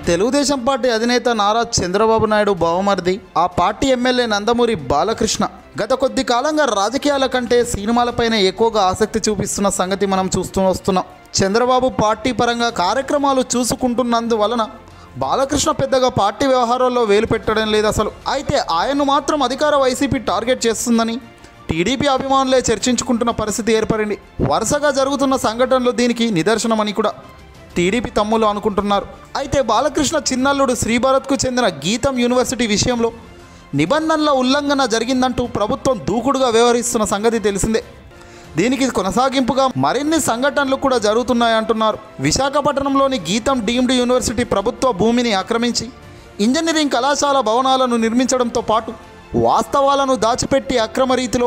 Telugu Desam party అధినేత నారా చంద్రబాబు నాయుడు బావమరిది ఆ పార్టీ ఎమ్మెల్యే నందమూరి బాలకృష్ణ గత కొద్ది కాలంగా రాజకీయాల కంటే సినిమాలపైన ఎక్కువగా ఆసక్తి చూపిస్తున్న సంగతి మనం చూస్తూ వస్తున్నాం చంద్రబాబు పార్టీ పరంగా కార్యక్రమాలు చూసుకుంటున్నందువలన బాలకృష్ణ పెద్దగా పార్టీ వ్యవహారాల్లో వేలు పెట్టడం లేదు అసలు అయితే ఆయన్ను మాత్రం అధికార వైసీపీ టార్గెట్ చేస్తుందని టీడీపీ అభిమానులే చర్చించుకుంటున్న పరిస్థితి ఏర్పడింది వరుసగా జరుగుతున్న సంఘటనలు దీనికి నిదర్శనమని కూడా టీడీపీ తమ్ములు అనుకుంటున్నారు అయితే బాలకృష్ణ చిన్నల్లుడు శ్రీభరత్కు చెందిన గీతం యూనివర్సిటీ విషయంలో నిబంధనల ఉల్లంఘన జరిగిందంటూ ప్రభుత్వం దూకుడుగా వ్యవహరిస్తున్న సంగతి తెలిసిందే దీనికి కొనసాగింపుగా మరిన్ని సంఘటనలు కూడా జరుగుతున్నాయంటున్నారు విశాఖపట్నంలోని గీతం డీమ్డ్ యూనివర్సిటీ ప్రభుత్వ భూమిని ఆక్రమించి ఇంజనీరింగ్ కళాశాల భవనాలను నిర్మించడంతో పాటు వాస్తవాలను దాచిపెట్టి అక్రమ రీతిలో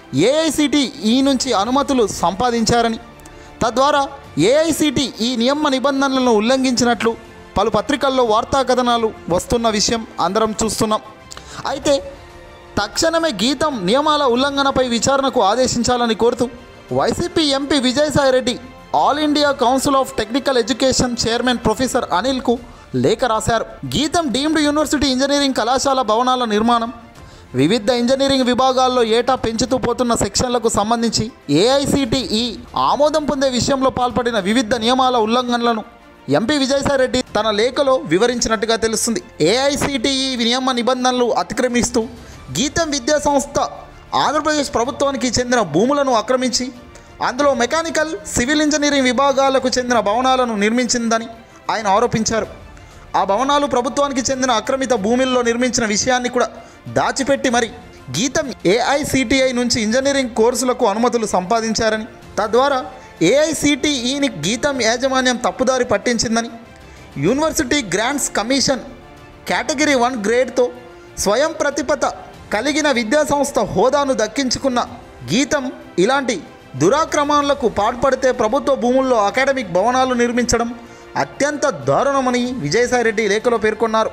ఏఐసిటి ఈ నుంచి అనుమతులు సంపాదించారని తద్వారా ఏఐసిటి ఈ నియమ నిబంధనలను ఉల్లంఘించినట్లు పలు పత్రికల్లో వార్తా కథనాలు వస్తున్న విషయం అందరం చూస్తున్నాం అయితే తక్షణమే గీతం నియమాల ఉల్లంఘనపై విచారణకు ఆదేశించాలని కోరుతూ YCP MP Vijayasai Reddy All India Council of Technical Education chairman professor అనిల్కు లేఖ రాశారు గీతం డీమ్డ్ యూనివర్సిటీ ఇంజనీరింగ్ కళాశాల భవనాల నిర్మాణం వివిధ ఇంజనీరింగ్ విభాగాల్లో ఏటా పెంచుతూ పోతున్న సెక్షన్లకు సంబంధించి ఏఐసిటిఈ ఆమోదం పొందే విషయంలో పాల్పడిన వివిధ నియమాల ఉల్లంఘనలను ఎంపీ విజయసాయిరెడ్డి తన లేఖలో వివరించినట్టుగా తెలుస్తుంది ఏఐసిటిఈ నియమ నిబంధనలు అతిక్రమిస్తూ గీతం విద్యా సంస్థ ఆంధ్రప్రదేశ్ ప్రభుత్వానికి చెందిన భూములను ఆక్రమించి అందులో మెకానికల్ సివిల్ ఇంజనీరింగ్ విభాగాలకు చెందిన భవనాలను నిర్మించిందని ఆయన ఆరోపించారు ఆ భవనాలు ప్రభుత్వానికి చెందిన ఆక్రమిత భూముల్లో నిర్మించిన విషయాన్ని కూడా దాచిపెట్టి మరి గీతం ఏఐసిటిఐ నుంచి ఇంజనీరింగ్ కోర్సులకు అనుమతులు సంపాదించారని తద్వారా ఏఐసిటిఈని గీతం యాజమాన్యం తప్పుదారి పట్టించిందని university grants commission category one గ్రేడ్తో స్వయం ప్రతిపత కలిగిన విద్యాసంస్థ హోదాను దక్కించుకున్న గీతం ఇలాంటి దురాక్రమణలకు పాల్పడితే ప్రభుత్వ భూముల్లో అకాడమిక్ భవనాలు నిర్మించడం అత్యంత దారుణమని విజయసాయిరెడ్డి లేఖలో పేర్కొన్నారు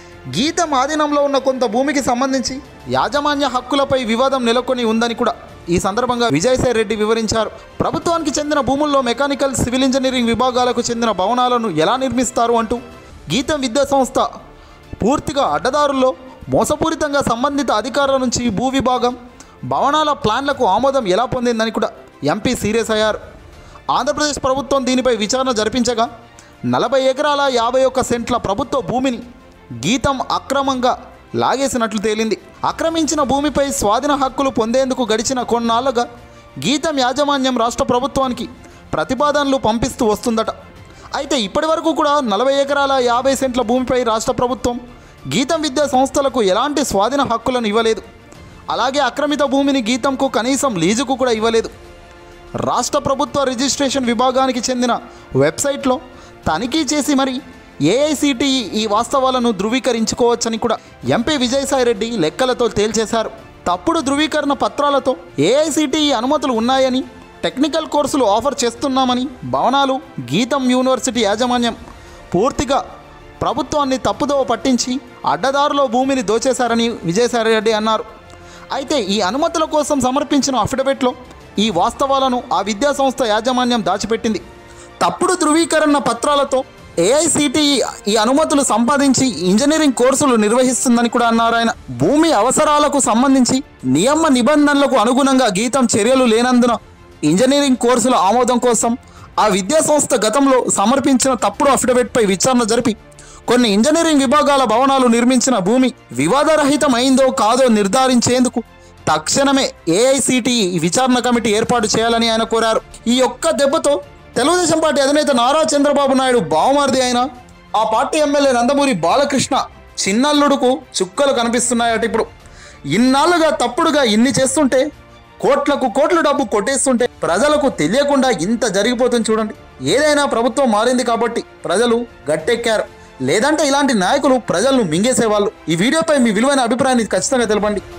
గీతం ఆధీనంలో ఉన్న కొంత భూమికి సంబంధించి యాజమాన్య హక్కులపై వివాదం నెలకొని ఉందని కూడా ఈ సందర్భంగా విజయసాయి రెడ్డి వివరించారు ప్రభుత్వానికి చెందిన భూముల్లో మెకానికల్ సివిల్ ఇంజనీరింగ్ విభాగాలకు చెందిన భవనాలను ఎలా నిర్మిస్తారు అంటూ గీతం విద్యా సంస్థ పూర్తిగా అడ్డదారుల్లో మోసపూరితంగా సంబంధిత అధికారుల నుంచి భూ విభాగం భవనాల ప్లాన్లకు ఆమోదం ఎలా పొందిందని కూడా ఎంపీ సీరియస్ అయ్యారు ఆంధ్రప్రదేశ్ ప్రభుత్వం దీనిపై విచారణ జరిపించగా నలభై ఎకరాల యాభై ఒక్క సెంట్ల ప్రభుత్వ భూమిని గీతం అక్రమంగా లాగేసినట్లు తేలింది ఆక్రమించిన భూమిపై స్వాధీన హక్కులు పొందేందుకు గడిచిన కొన్నాళ్లుగా గీతం యాజమాన్యం రాష్ట్ర ప్రభుత్వానికి ప్రతిపాదనలు పంపిస్తూ వస్తుందట అయితే ఇప్పటి వరకు కూడా నలభై ఎకరాల యాభై సెంట్ల భూమిపై రాష్ట్ర ప్రభుత్వం గీతం విద్యా సంస్థలకు ఎలాంటి స్వాధీన హక్కులను ఇవ్వలేదు అలాగే ఆక్రమిత భూమిని గీతంకు కనీసం లీజుకు కూడా ఇవ్వలేదు రాష్ట్ర ప్రభుత్వ రిజిస్ట్రేషన్ విభాగానికి చెందిన వెబ్సైట్లో తనిఖీ చేసి మరి ఏఐసిటిఈ ఈ వాస్తవాలను ధృవీకరించుకోవచ్చని కూడా ఎంపీ విజయసాయిరెడ్డి లెక్కలతో తేల్చేశారు తప్పుడు ధృవీకరణ పత్రాలతో ఏఐసిటిఈ అనుమతులు ఉన్నాయని టెక్నికల్ కోర్సులు ఆఫర్ చేస్తున్నామని భవనాలు గీతం యూనివర్సిటీ యాజమాన్యం పూర్తిగా ప్రభుత్వాన్ని తప్పుదోవ పట్టించి అడ్డదారులో భూమిని దోచేశారని విజయసాయిరెడ్డి అన్నారు అయితే ఈ అనుమతుల కోసం సమర్పించిన అఫిడవిట్లో ఈ వాస్తవాలను ఆ విద్యా సంస్థ యాజమాన్యం దాచిపెట్టింది తప్పుడు ధృవీకరణ పత్రాలతో ఏఐసిటిఈ ఈ అనుమతులు సంపాదించి ఇంజనీరింగ్ కోర్సులు నిర్వహిస్తుందని కూడా అన్నారు ఆయన భూమి అవసరాలకు సంబంధించి నియమ నిబంధనలకు అనుగుణంగా గీతం చర్యలు లేనందున ఇంజనీరింగ్ కోర్సుల ఆమోదం కోసం ఆ విద్యా సంస్థ గతంలో సమర్పించిన తప్పుడు అఫిడవిట్పై విచారణ జరిపి కొన్ని ఇంజనీరింగ్ విభాగాల భవనాలు నిర్మించిన భూమి వివాదరహితమైందో కాదో నిర్ధారించేందుకు తక్షణమే ఏఐసిటిఈ విచారణ కమిటీ ఏర్పాటు చేయాలని ఆయన కోరారు ఈ ఒక్క దెబ్బతో తెలుగుదేశం పార్టీ అధినేత నారా చంద్రబాబు నాయుడు బావమరిది అయిన ఆ పార్టీ ఎమ్మెల్యే నందమూరి బాలకృష్ణ చిన్నల్లుడుకు చుక్కలు కనిపిస్తున్నాయట ఇప్పుడు ఇన్నాళ్ళుగా తప్పుడుగా ఇన్ని చేస్తుంటే కోట్లకు కోట్ల డబ్బు కొట్టేస్తుంటే ప్రజలకు తెలియకుండా ఇంత జరిగిపోతుంది చూడండి ఏదైనా ప్రభుత్వం మారింది కాబట్టి ప్రజలు గట్టెక్కారు లేదంటే ఇలాంటి నాయకులు ప్రజలను మింగేసేవాళ్ళు ఈ వీడియోపై మీ విలువైన అభిప్రాయాన్ని ఖచ్చితంగా తెలపండి